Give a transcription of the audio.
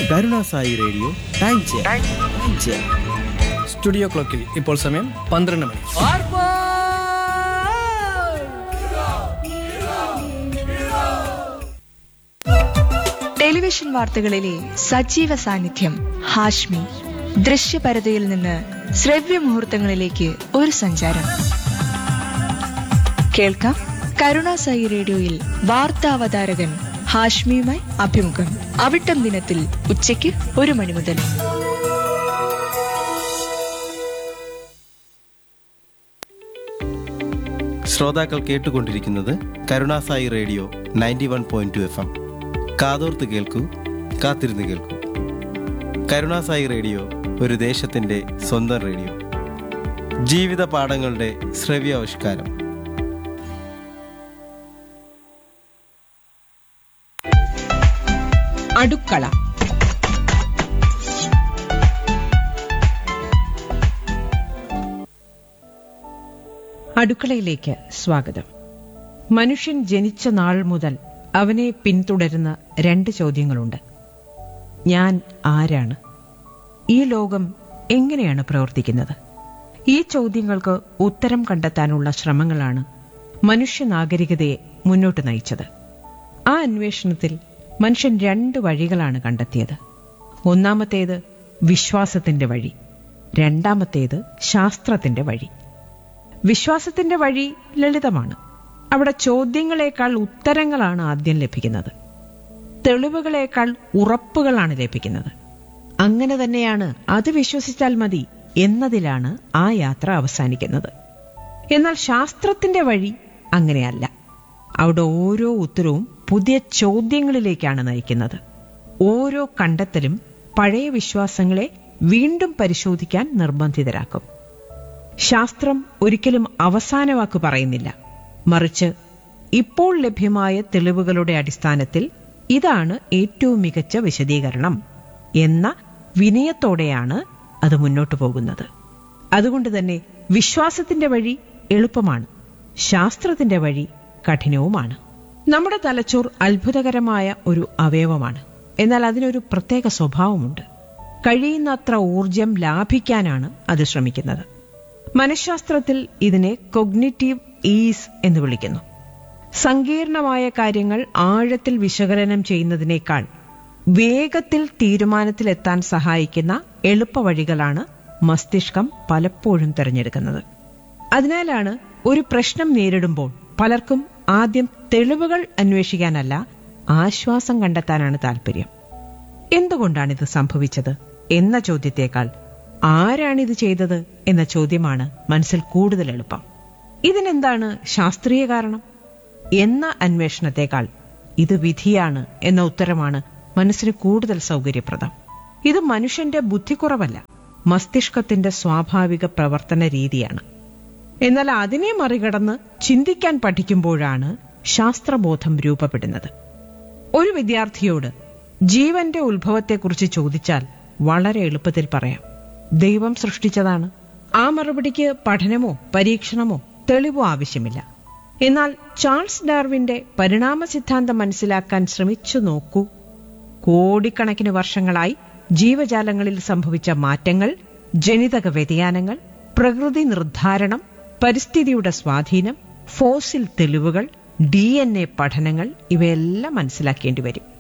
കരുണാസായി radio time chair time chair studio ക്ലോക്കിൽ ഇപ്പോൾ സമയം പന്ത്രണ്ട് മണി ടെലിവിഷൻ വാർത്തകളിലെ സജീവ സാന്നിധ്യം ഹാഷ്മി ദൃശ്യപരതയിൽ നിന്ന് ശ്രവ്യ മുഹൂർത്തങ്ങളിലേക്ക് ഒരു സഞ്ചാരം കേൾക്കാം കരുണാസായി റേഡിയോയിൽ വാർത്താവതാരകൻ ഹാഷ്മിയുമായി അഭിമുഖം അവിട്ടം ദിനത്തിൽ ഉച്ചയ്ക്ക് ഒരു മണി മുതൽ ശ്രോതാക്കൾ കേട്ടുകൊണ്ടിരിക്കുന്നത് Karunasai radio ninety one point two F M കാതോർത്ത് കേൾക്കൂ കാത്തിരുന്ന് കേൾക്കൂ കരുണാസായി റേഡിയോ ഒരു ദേശത്തിൻ്റെ സ്വന്തം റേഡിയോ ജീവിത പാഠങ്ങളുടെ ശ്രവ്യാവിഷ്കാരം അടുക്കള അടുക്കളയിലേക്ക് സ്വാഗതം മനുഷ്യൻ ജനിച്ച നാൾ മുതൽ അവനെ പിന്തുടരുന്ന രണ്ട് ചോദ്യങ്ങളുണ്ട് ഞാൻ ആരാണ് ഈ ലോകം എങ്ങനെയാണ് പ്രവർത്തിക്കുന്നത് ഈ ചോദ്യങ്ങൾക്ക് ഉത്തരം കണ്ടെത്താനുള്ള ശ്രമങ്ങളാണ് മനുഷ്യ നാഗരികതയെ മുന്നോട്ട് നയിച്ചത് ആ അന്വേഷണത്തിൽ മനുഷ്യൻ രണ്ട് വഴികളാണ് കണ്ടെത്തിയത് ഒന്നാമത്തേത് വിശ്വാസത്തിന്റെ വഴി രണ്ടാമത്തേത് ശാസ്ത്രത്തിന്റെ വഴി വിശ്വാസത്തിന്റെ വഴി ലളിതമാണ് അവിടെ ചോദ്യങ്ങളെക്കാൾ ഉത്തരങ്ങളാണ് ആദ്യം ലഭിക്കുന്നത് തെളിവുകളേക്കാൾ ഉറപ്പുകളാണ് ലഭിക്കുന്നത് അങ്ങനെ തന്നെയാണ് അത് വിശ്വസിച്ചാൽ മതി എന്നതിലാണ് ആ യാത്ര അവസാനിക്കുന്നത് എന്നാൽ ശാസ്ത്രത്തിന്റെ വഴി അങ്ങനെയല്ല അവിടെ ഓരോ ഉത്തരവും പുതിയ ചോദ്യങ്ങളിലേക്കാണ് നയിക്കുന്നത് ഓരോ കണ്ടെത്തലും പഴയ വിശ്വാസങ്ങളെ വീണ്ടും പരിശോധിക്കാൻ നിർബന്ധിതരാക്കും ശാസ്ത്രം ഒരിക്കലും അവസാന വാക്ക് പറയുന്നില്ല മറിച്ച് ഇപ്പോൾ ലഭ്യമായ തെളിവുകളുടെ അടിസ്ഥാനത്തിൽ ഇതാണ് ഏറ്റവും മികച്ച വിശദീകരണം എന്ന വിനയത്തോടെയാണ് അത് മുന്നോട്ടു പോകുന്നത് അതുകൊണ്ട് തന്നെ വിശ്വാസത്തിന്റെ വഴി എളുപ്പമാണ് ശാസ്ത്രത്തിന്റെ വഴി കഠിനവുമാണ് നമ്മുടെ തലച്ചോർ അത്ഭുതകരമായ ഒരു അവയവമാണ് എന്നാൽ അതിനൊരു പ്രത്യേക സ്വഭാവമുണ്ട് കഴിയുന്നത്ര ഊർജം ലാഭിക്കാനാണ് അത് ശ്രമിക്കുന്നത് മനഃശാസ്ത്രത്തിൽ ഇതിനെ കൊഗ്നിറ്റീവ് ഈസ് എന്ന് വിളിക്കുന്നു സങ്കീർണമായ കാര്യങ്ങൾ ആഴത്തിൽ വിശകലനം ചെയ്യുന്നതിനേക്കാൾ വേഗത്തിൽ തീരുമാനത്തിലെത്താൻ സഹായിക്കുന്ന എളുപ്പവഴികളാണ് മസ്തിഷ്കം പലപ്പോഴും തിരഞ്ഞെടുക്കുന്നത് അതിനാലാണ് ഒരു പ്രശ്നം നേരിടുമ്പോൾ പലർക്കും ആദ്യം തെളിവുകൾ അന്വേഷിക്കാനല്ല ആശ്വാസം കണ്ടെത്താനാണ് താല്പര്യം എന്തുകൊണ്ടാണിത് സംഭവിച്ചത് എന്ന ചോദ്യത്തേക്കാൾ ആരാണിത് ചെയ്തത് എന്ന ചോദ്യമാണ് മനസ്സിൽ കൂടുതൽ എളുപ്പം ഇതിനെന്താണ് ശാസ്ത്രീയ കാരണം എന്ന അന്വേഷണത്തെക്കാൾ ഇത് വിധിയാണ് എന്ന ഉത്തരമാണ് മനസ്സിന് കൂടുതൽ സൗകര്യപ്രദം ഇത് മനുഷ്യന്റെ ബുദ്ധിക്കുറവല്ല മസ്തിഷ്കത്തിന്റെ സ്വാഭാവിക പ്രവർത്തന രീതിയാണ് എന്നാൽ അതിനെ മറികടന്ന് ചിന്തിക്കാൻ പഠിക്കുമ്പോഴാണ് ശാസ്ത്രബോധം രൂപപ്പെടുന്നത് ഒരു വിദ്യാർത്ഥിയോട് ജീവന്റെ ഉത്ഭവത്തെക്കുറിച്ച് ചോദിച്ചാൽ വളരെ എളുപ്പത്തിൽ പറയാം ദൈവം സൃഷ്ടിച്ചതാണ് ആ മറുപടിക്ക് പഠനമോ പരീക്ഷണമോ തെളിവോ ആവശ്യമില്ല എന്നാൽ ചാൾസ് ഡാർവിന്റെ പരിണാമ സിദ്ധാന്തം മനസ്സിലാക്കാൻ ശ്രമിച്ചു നോക്കൂ കോടിക്കണക്കിന് വർഷങ്ങളായി ജീവജാലങ്ങളിൽ സംഭവിച്ച മാറ്റങ്ങൾ ജനിതക വ്യതിയാനങ്ങൾ പ്രകൃതി നിർദ്ധാരണം പരിസ്ഥിതിയുടെ സ്വാധീനം ഫോസിൽ തെളിവുകൾ ഡി എൻ എ പഠനങ്ങൾ ഇവയെല്ലാം മനസ്സിലാക്കേണ്ടി വരും